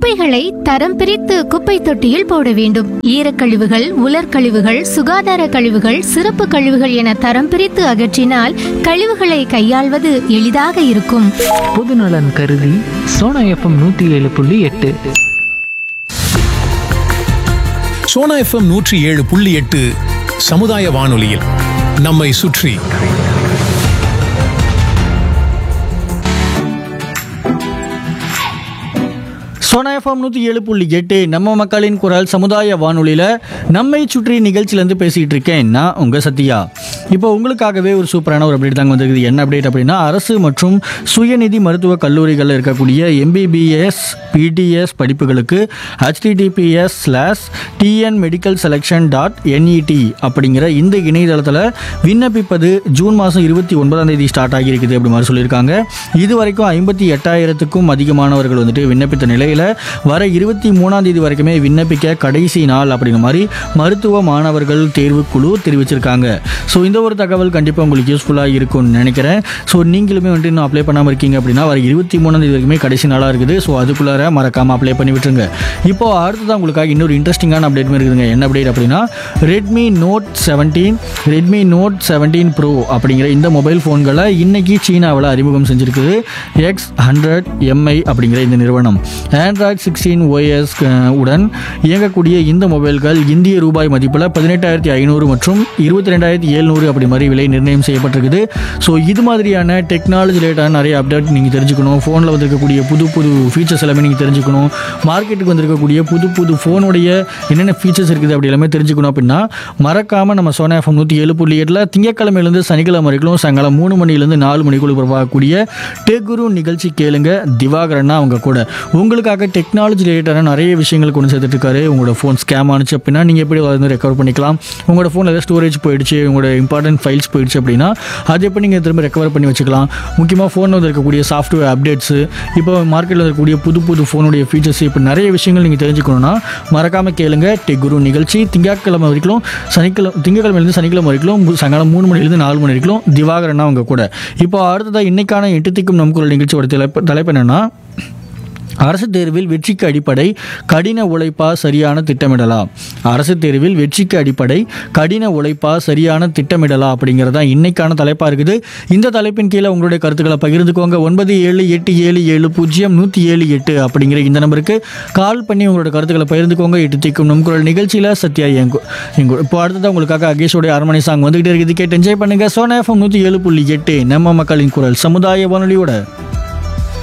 குப்பைகளை தரம் பிரித்து குப்பை தொட்டியில் போட வேண்டும் ஈரக்கழிவுகள் உலர்கழிவுகள் சுகாதார கழிவுகள் சிறப்பு கழிவுகள் என தரம் பிரித்து அகற்றினால் கழிவுகளை கையாள்வது எளிதாக இருக்கும் பொதுநலன் கருதி சோனா எஃப்எம் நூற்றி ஏழு புள்ளி எட்டு சோனா எஃப்எம் நூற்றி ஏழு புள்ளி எட்டு சமுதாய வானொலியில் நம்மை சுற்றி சோனா எஃப்எம் நூற்றி ஏழு புள்ளி எட்டு நம்ம மக்களின் குரல் சமுதாய வானொலியில் நம்மை சுற்றி நிகழ்ச்சியிலேருந்து பேசிகிட்டு இருக்கேன் நான் உங்கள் சத்யா இப்போ உங்களுக்காகவே ஒரு சூப்பரான ஒரு அப்டேட் தாங்க வந்திருக்குது என்ன அப்டேட் அப்படின்னா அரசு மற்றும் சுயநிதி மருத்துவ கல்லூரிகளில் இருக்கக்கூடிய எம்பிபிஎஸ் பிடிஎஸ் படிப்புகளுக்கு HTTPS slash TN medical selection dot N E T அப்படிங்கிற இந்த இணையதளத்தில் விண்ணப்பிப்பது ஜூன் மாதம் இருபத்தி ஒன்பதாம் தேதி ஸ்டார்ட் ஆகியிருக்குது அப்படி மாதிரி சொல்லியிருக்காங்க இது வரைக்கும் ஐம்பத்தி எட்டாயிரத்துக்கும் அதிகமானவர்கள் வந்துட்டு விண்ணப்பித்த நிலையில் வர இருபத்தி மூணாம் தேதி வரைக்குமே விண்ணப்பிக்க கடைசி நாள் அப்படிங்கிற மாதிரி மருத்துவ மாணவர்கள் தேர்வுக்குழு தெரிவிச்சிருக்காங்க ஸோ இந்த ஒரு தகவல் கண்டிப்பாக உங்களுக்கு யூஸ்ஃபுல்லாக இருக்கும்னு நினைக்கிறேன் ஸோ நீங்களுமே வந்துட்டு இன்னும் அப்ளை பண்ணாமல் இருக்கீங்க அப்படின்னா வர இருபத்தி மூணாம் தேதி வரைக்குமே கடைசி நாளாக இருக்குது ஸோ அதுக்குள்ளார மறக்காமல் அப்ளை பண்ணி விட்டுருங்க இப்போ அடுத்ததான் உங்களுக்காக இன்னொரு இன்ட்ரெஸ்டிங்கான அப்டேட் இருக்குதுங்க என்ன அப்டேட் அப்படின்னா Redmi note seventeen Redmi note seventeen pro அப்படிங்கிற இந்த மொபைல் ஃபோன்களை இன்னைக்கு சீனாவில் அறிமுகம் செஞ்சிருக்குது எக்ஸ் ஹண்ட்ரட் எம்ஐ அப்படிங்கிற இந்த நிறுவனம் ஆண்ட்ராய்ட் சிக்ஸ்டீன் ஓஎஸ் உடன் இயங்கக்கூடிய இந்த மொபைல்கள் இந்திய ரூபாய் மதிப்பில் பதினெட்டாயிரத்தி ஐநூறு மற்றும் இருபத்தி ரெண்டாயிரத்தி எழுநூறு அப்படி மாதிரி விலை நிர்ணயம் செய்யப்பட்டிருக்குது ஸோ இது மாதிரியான டெக்னாலஜி ரிலேட்டான நிறைய அப்டேட் நீங்கள் தெரிஞ்சுக்கணும் ஃபோனில் வந்திருக்கக்கூடிய புது புது ஃபீச்சர்ஸ் எல்லாமே நீங்கள் தெரிஞ்சுக்கணும் மார்க்கெட்டுக்கு வந்திருக்கக்கூடிய புது புது ஃபோனுடைய என்னென்ன ஃபீச்சர்ஸ் இருக்குது அப்படி எல்லாமே தெரிஞ்சுக்கணும் அப்படின்னா மறக்காமல் நம்ம சோனா எஃப்எம் நூற்றி ஏழு புள்ளி எட்டில் திங்கக்கிழமையிலேருந்து சனிக்கிழமை வரைக்கும் சாயங்காலம் மூணு மணிலேருந்து நாலு மணிக்குள்ள உருவாகக்கூடிய டெகுரு நிகழ்ச்சி கேளுங்க திவாகரன்னா அவங்க கூட உங்களுக்காக டெக்னாலஜி ரிலேட்டடான நிறைய விஷயங்கள் கொண்டு சேர்த்துட்டு இருக்காரு உங்களோட ஃபோன் ஸ்கேம் ஆனிச்சு அப்படின்னா நீங்கள் எப்படி வந்து ரெக்கவர் பண்ணிக்கலாம் உங்களோட ஃபோனில் ஏதாவது ஸ்டோரேஜ் போயிடுச்சு உங்களோட இம்பார்ட்டன்ட் ஃபைல்ஸ் போயிடுச்சு அப்படின்னா அது எப்படி நீங்கள் திரும்ப ரெக்கவர் பண்ணி வச்சுக்கலாம் முக்கியமாக ஃபோனில் வந்து இருக்கக்கூடிய சாஃப்ட்வேர் அப்டேட்ஸு இப்போ மார்க்கெட்டில் இருக்கக்கூடிய புது புது ஃபோனுடைய ஃபீச்சர்ஸ் இப்போ நிறைய விஷயங்கள் நீங்கள் தெரிஞ்சுக்கணும்னா மறக்காமல் கேளுங்க டெக் குரு நிகழ்ச்சி திங்கட்கிழமை வரைக்கும் சனிக்கிழமை திங்கட்கிழமையிலேருந்து சனிக்கிழமை வரைக்கும் சாயங்காலம் மூணு மணிலேருந்து நாலு மணி வரைக்கும் திவாகரனா அவங்க கூட இப்போ அடுத்ததாக இன்னைக்கான எட்டு திக்கும் நம் குரல் நிகழ்ச்சியோட தலைப்பு தலைப்பு என்னன்னா அரசு தேர்வில் வெற்றிக்கு அடிப்படை கடின உழைப்பா சரியான திட்டமிடலா அரசு தேர்வில் வெற்றிக்கு அடிப்படை கடின உழைப்பா சரியான திட்டமிடலா அப்படிங்கிறது தான் இன்னைக்கான தலைப்பாக இருக்குது இந்த தலைப்பின் கீழே உங்களுடைய கருத்துக்களை பகிர்ந்துக்கோங்க ஒன்பது ஏழு எட்டு ஏழு ஏழு பூஜ்ஜியம் நூற்றி ஏழு எட்டு அப்படிங்கிற இந்த நம்பருக்கு கால் பண்ணி உங்களோட கருத்துக்களை பகிர்ந்துக்கோங்க எட்டு திக்கும் நம் குரல் நிகழ்ச்சியில் சத்யா எங்கோ எங்கோ இப்போ அடுத்ததான் உங்களுக்காக அகேஷோடைய அரண்மனை சாங் வந்துகிட்டே இருக்குது கேட்டு என்ஜாய் பண்ணுங்க சோனா எஃப்எம் நூற்றி ஏழு புள்ளி எட்டு நம்ம மக்களின் குரல் சமுதாய வானொலியோட